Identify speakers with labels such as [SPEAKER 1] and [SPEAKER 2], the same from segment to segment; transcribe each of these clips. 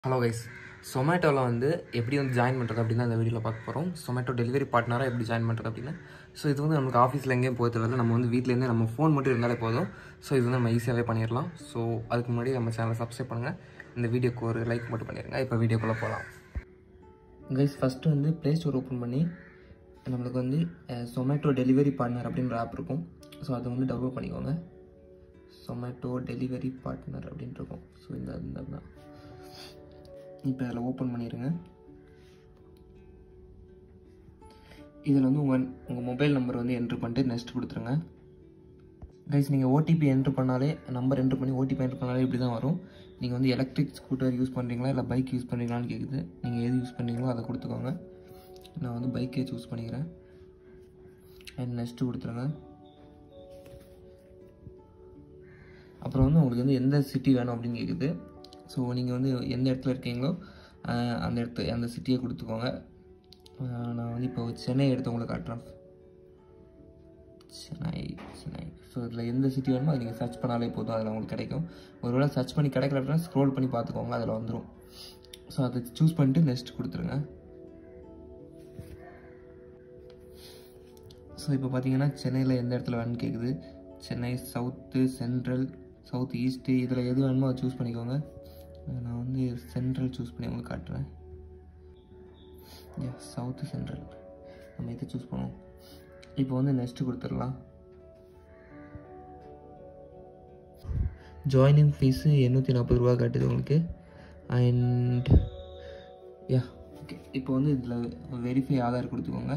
[SPEAKER 1] hello guys சொமேட்டோவில் வந்து எப்படி வந்து ஜாயின் பண்ணுறது அப்படின்னு அந்த வீடியோவில் பார்க்க போகிறோம் சொமேட்டோ டெலிவரி பார்ட்னராக எப்படி ஜாயின் பண்ணுறது அப்படின்னு ஸோ இது வந்து நமக்கு ஆஃபீஸில் எங்கேயும் போக தேவையில்ல நம்ம வந்து வீட்டிலேருந்தே நம்ம ஃபோன் மட்டும் இருந்தாலே போதும் ஸோ இது வந்து நம்ம ஈஸியாகவே பண்ணிடலாம் ஸோ அதுக்கு முன்னாடி நம்ம சேனலை சப்ஸ்கிரைப் பண்ணுங்கள் இந்த வீடியோக்கு ஒரு லைக் மட்டும் பண்ணிடுங்க இப்போ வீடியோக்குள்ளே போகலாம் கைஸ் ஃபஸ்ட்டு வந்து ப்ளே ஸ்டோர் ஓப்பன் பண்ணி நம்மளுக்கு வந்து சொமேட்டோ டெலிவரி பார்ட்னர் அப்படின்ற ஆப் இருக்கும் ஸோ அதை வந்து டவுன்லோட் பண்ணிக்கோங்க சொமேட்டோ டெலிவரி பார்ட்னர் அப்படின்ட்டு இருக்கும் ஸோ இந்த இந்த தான் இப்போ இதில் ஓப்பன் பண்ணிடுங்க இதில் வந்து உங்கள் உங்கள் மொபைல் நம்பர் வந்து என்ட்ரு பண்ணிட்டு நெக்ஸ்ட் கொடுத்துருங்க கைஸ் நீங்கள் ஓடிபி என்ட்ரு பண்ணாலே நம்பர் என்ட்ரு பண்ணி ஓடிபி என்ட்ரு பண்ணாலே இப்படி தான் வரும் நீங்கள் வந்து எலக்ட்ரிக் ஸ்கூட்டர் யூஸ் பண்ணுறீங்களா இல்லை பைக் யூஸ் பண்ணுறீங்களான்னு கேட்குது நீங்கள் எது யூஸ் பண்ணுறீங்களோ அதை கொடுத்துக்கோங்க நான் வந்து பைக்கே சூஸ் பண்ணிக்கிறேன் அண்ட் நெக்ஸ்ட்டு கொடுத்துருங்க அப்புறம் வந்து உங்களுக்கு வந்து எந்த சிட்டி வேணும் அப்படின்னு கேட்குது ஸோ நீங்கள் வந்து எந்த இடத்துல இருக்கீங்களோ அஹ் அந்த இடத்து அந்த சிட்டியை கொடுத்துக்கோங்க அஹ் நான் வந்து இப்போ சென்னை எடுத்து உங்களுக்கு காட்டுறேன் சென்னை சென்னை ஸோ இதில் எந்த சிட்டி வேணுமோ அதை நீங்கள் சர்ச் பண்ணாலே போதும் அதில் உங்களுக்கு கிடைக்கும் ஒருவேளை சர்ச் பண்ணி கிடைக்கல அப்படின்னா ஸ்க்ரோல் பண்ணி பார்த்துக்கோங்க அதில் வந்துடும் ஸோ அதை சூஸ் பண்ணிட்டு நெக்ஸ்ட் கொடுத்துருங்க ஸோ இப்போ பார்த்தீங்கன்னா சென்னையில் எந்த இடத்துல வேணும்னு கேட்குது Chennai south central south east இதில் எது வேணுமோ அதை சூஸ் பண்ணிக்கோங்க நான் வந்து சென்ட்ரல் சூஸ் பண்ணி உங்களுக்கு காட்டுறேன் எஸ் சவுத்து சென்ட்ரல் நம்ம இதை சூஸ் பண்ணுவோம் இப்போ வந்து நெக்ஸ்ட்டு கொடுத்துடலாம் ஜாயினிங் ஃபீஸு எண்ணூற்றி நாற்பது ரூபா காட்டுது உங்களுக்கு அண்ட் யா ஓகே இப்போ வந்து இதில் வெரிஃபை ஆதார் கொடுத்துக்கோங்க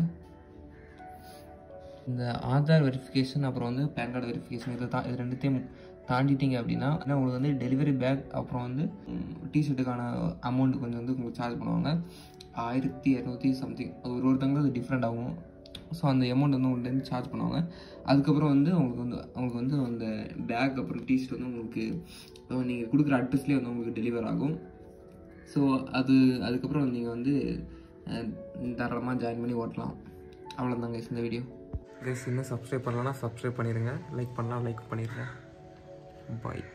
[SPEAKER 1] இந்த ஆதார் வெரிஃபிகேஷன் அப்புறம் வந்து பேன் கார்டு வெரிஃபிகேஷன் இதை தான் இது ரெண்டுத்தையும் தாண்டிட்டீங்க அப்படின்னா ஏன்னா உங்களுக்கு வந்து டெலிவரி பேக் அப்புறம் வந்து டிஷர்ட்டுக்கான அமௌண்ட் கொஞ்சம் வந்து உங்களுக்கு சார்ஜ் பண்ணுவாங்க ஆயிரத்தி இரநூத்தி சம்திங் அது ஒரு ஒருத்தவங்களுக்கு அது டிஃப்ரெண்ட் ஆகும் ஸோ அந்த அமௌண்ட் வந்து உங்கள்கிட்ட சார்ஜ் பண்ணுவாங்க அதுக்கப்புறம் வந்து உங்களுக்கு வந்து அவங்களுக்கு வந்து அந்த பேக் அப்புறம் டிஷர்ட் வந்து உங்களுக்கு நீங்கள் கொடுக்குற அட்ரஸ்லேயே வந்து உங்களுக்கு டெலிவர் ஆகும் ஸோ அது அதுக்கப்புறம் நீங்கள் வந்து தாராளமாக ஜாயின் பண்ணி ஓட்டலாம் அவ்வளோதாங்க இந்த வீடியோ கைஸ் இன்னும் சப்ஸ்கிரைப் பண்ணலன்னா சப்ஸ்கிரைப் பண்ணிடுங்க லைக் பண்ணலாம் லைக் பண்ணிடுங்க பாய்